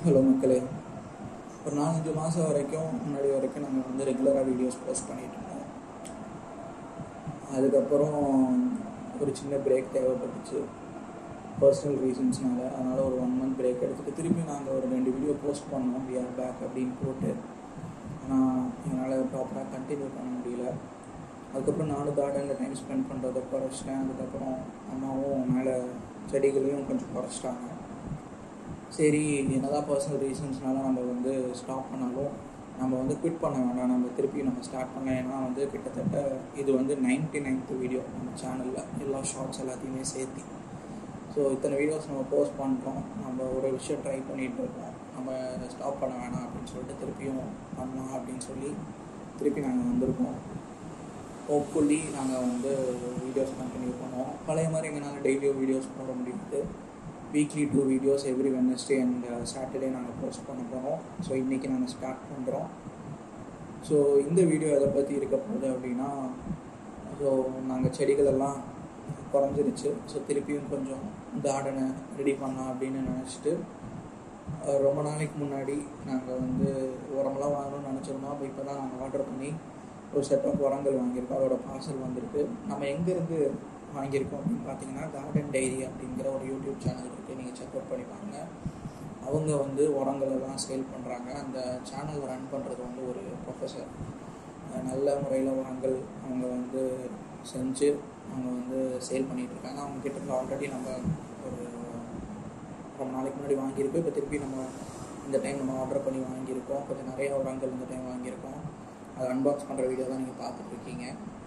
hello மக்களே ஒரு நாலஞ்சு மாதம் வரைக்கும் முன்னாடி வரைக்கும் நாங்கள் வந்து ரெகுலராக வீடியோஸ் போஸ்ட் பண்ணிட்டு இருந்தோம் அதுக்கப்புறம் ஒரு சின்ன பிரேக் தேவைப்பட்டுச்சு பர்சனல் ரீசன்ஸ்னால அதனால் ஒரு ஒன் மந்த் பிரேக் எடுத்துட்டு திருப்பி நாங்கள் ஒரு ரெண்டு வீடியோ போஸ்ட் பண்ணோம் வி ஆர் பேக் அப்படின்னு போட்டு ஆனால் என்னால் ப்ராப்பராக கண்டினியூ பண்ண முடியல அதுக்கப்புறம் நானும் கார்டனில் டைம் ஸ்பெண்ட் பண்ணுறதை குறைச்சிட்டேன் அதுக்கப்புறம் அம்மாவும் மேலே செடிகளையும் கொஞ்சம் குறைச்சிட்டாங்க சரி என்னதான் பர்சனல் ரீசன்ஸ்னால நம்ம வந்து ஸ்டாப் பண்ணாலும் நம்ம வந்து குவிட் பண்ண வேண்டாம் நம்ம திருப்பி நம்ம ஸ்டார்ட் பண்ண ஏன்னா வந்து கிட்டத்தட்ட இது வந்து நைன்டி நைன்த் வீடியோ நம்ம சேனலில் எல்லா ஷார்ட்ஸ் எல்லாத்தையுமே சேர்த்து ஸோ இத்தனை வீடியோஸ் நம்ம போஸ்ட் பண்ணுறோம் நம்ம ஒரு விஷயம் ட்ரை பண்ணிகிட்டு இருக்கோம் நம்ம ஸ்டாப் பண்ண வேணாம் அப்படின்னு சொல்லிட்டு திருப்பியும் பண்ணலாம் அப்படின்னு சொல்லி திருப்பி நாங்கள் வந்திருக்கோம் ஹோப்ஃபுல்லி நாங்கள் வந்து வீடியோஸ் கண்டினியூ பண்ணுவோம் பழைய மாதிரி எங்களால் டெய்லியும் வீடியோஸ் போட முடியுது weekly two videos every Wednesday and Saturday நாங்கள் போஸ்ட் பண்ண போகிறோம் ஸோ இன்றைக்கி நாங்கள் ஸ்டார்ட் பண்ணுறோம் ஸோ இந்த வீடியோ எதை பற்றி இருக்க போகுது அப்படின்னா ஸோ நாங்கள் செடிகளெல்லாம் குறைஞ்சிருச்சு ஸோ திருப்பியும் கொஞ்சம் கார்டனை ரெடி பண்ணலாம் அப்படின்னு நினச்சிட்டு ரொம்ப நாளைக்கு முன்னாடி நாங்கள் வந்து உரமெல்லாம் வாங்கணும்னு நினச்சிருந்தோம் அப்போ இப்போ தான் நாங்கள் ஆர்டர் பண்ணி ஒரு செட் ஆஃப் உரங்கள் வாங்கியிருக்கோம் அதோட பார்சல் வந்திருக்கு நம்ம எங்கேருந்து வாங்கியிருக்கோம் அப்படின்னு பார்த்தீங்கன்னா கார்டன் டைரி அப்படிங்கிற ஒரு யூடியூப் சேனல் இருக்குது நீங்கள் செக் அவுட் பண்ணி பாருங்க அவங்க வந்து உரங்களெல்லாம் சேல் பண்ணுறாங்க அந்த சேனல் ரன் பண்ணுறது வந்து ஒரு ப்ரொஃபஸர் நல்ல முறையில் உரங்கள் அவங்க வந்து செஞ்சு அவங்க வந்து சேல் பண்ணிகிட்டு இருக்காங்க அவங்க கிட்ட இருந்து ஆல்ரெடி நம்ம ஒரு ரொம்ப நாளைக்கு முன்னாடி வாங்கியிருக்கோம் இப்போ திருப்பி நம்ம இந்த டைம் நம்ம ஆர்டர் பண்ணி வாங்கியிருக்கோம் கொஞ்சம் நிறைய உரங்கள் இந்த டைம் வாங்கியிருக்கோம் அதை அன்பாக்ஸ் பண்ணுற வீடியோ தான் நீங்கள் பார்த்துட்ருக்கீங்க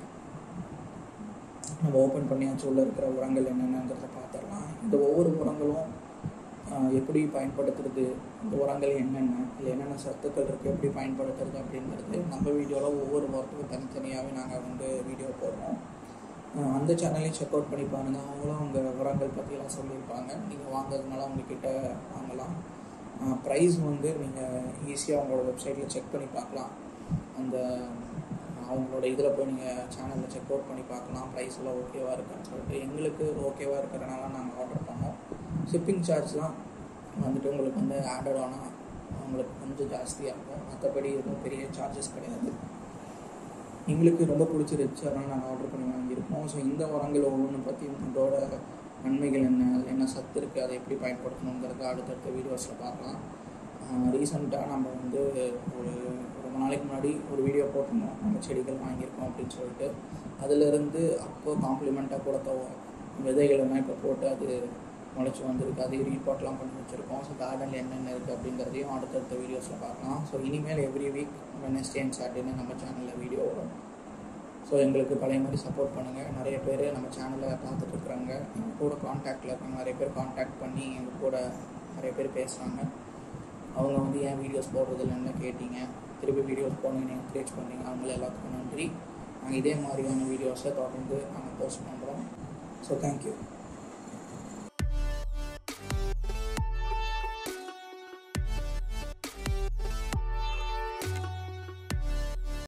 நம்ம ஓப்பன் பண்ணியாச்சு உள்ளே இருக்கிற உரங்கள் என்னென்னங்கிறத பார்த்துடலாம் இந்த ஒவ்வொரு உரங்களும் எப்படி பயன்படுத்துறது இந்த உரங்கள் என்னென்ன இல்லை என்னென்ன சத்துக்கள் இருக்குது எப்படி பயன்படுத்துறது அப்படிங்கிறது நம்ம வீடியோவில் ஒவ்வொரு உரத்துக்கும் தனித்தனியாகவே நாங்கள் வந்து வீடியோ போடுறோம் அந்த சேனலையும் செக் அவுட் பண்ணி பாருங்கள் அவங்களும் அவங்க உரங்கள் பற்றியெல்லாம் சொல்லியிருப்பாங்க நீங்கள் வாங்குறதுனால உங்ககிட்ட வாங்கலாம் ப்ரைஸ் வந்து நீங்கள் ஈஸியாக அவங்களோட வெப்சைட்டில் செக் பண்ணி பார்க்கலாம் அந்த அவங்களோட இதில் போய் நீங்கள் சேனலில் செக் அவுட் பண்ணி பார்க்கலாம் ப்ரைஸ் எல்லாம் ஓகேவாக இருக்கான்னு சொல்லிட்டு எங்களுக்கு ஓகேவாக இருக்கிறனால நாங்கள் ஆர்டர் பண்ணோம் ஷிப்பிங் சார்ஜ்லாம் வந்துட்டு உங்களுக்கு வந்து ஆடட் ஆனால் உங்களுக்கு கொஞ்சம் ஜாஸ்தியாக இருக்கும் மற்றபடி எதுவும் பெரிய சார்ஜஸ் கிடையாது எங்களுக்கு ரொம்ப பிடிச்சிருச்சு அதனால் நாங்கள் ஆர்டர் பண்ணி வாங்கியிருக்கோம் ஸோ இந்த உரங்கள் ஒவ்வொன்று பற்றி அதோட நன்மைகள் என்ன என்ன சத்து இருக்குது அதை எப்படி பயன்படுத்தணுங்கிறத அடுத்தடுத்த வீடியோஸில் பார்க்கலாம் ரீசெண்டாக நம்ம வந்து ஒரு ரொம்ப நாளைக்கு முன்னாடி ஒரு வீடியோ போட்டிருந்தோம் நம்ம செடிகள் வாங்கியிருக்கோம் அப்படின்னு சொல்லிட்டு அதிலிருந்து அப்போ காம்ப்ளிமெண்ட்டாக கொடுத்த விதைகள் எல்லாம் இப்போ போட்டு அது முளைச்சி வந்திருக்கு அது ரீபாட்லாம் பண்ணி வச்சுருக்கோம் ஸோ கார்டனில் என்னென்ன இருக்குது அப்படிங்கிறதையும் அடுத்தடுத்த வீடியோஸில் பார்க்கலாம் ஸோ இனிமேல் every week Wednesday and Saturday நம்ம சேனலில் வீடியோ வரும் ஸோ எங்களுக்கு பழைய மாதிரி சப்போர்ட் பண்ணுங்கள் நிறைய பேர் நம்ம சேனலில் பார்த்துட்டு இருக்கிறாங்க எங்கள் கூட காண்டாக்டில் இருக்காங்க நிறைய பேர் காண்டாக்ட் பண்ணி எங்கள் கூட நிறைய பேர் பேசுகிறாங்க அவங்க வந்து ஏன் வீடியோஸ் போடுறது இல்லைன்னு கேட்டீங்க திருப்பி வீடியோஸ் போனீங்கன்னு என்கரேஜ் பண்ணீங்க அவங்கள எல்லாத்துக்கும் நன்றி நாங்கள் இதே மாதிரியான வீடியோஸை தொடர்ந்து நாங்கள் போஸ்ட் பண்ணுறோம் ஸோ தேங்க்யூ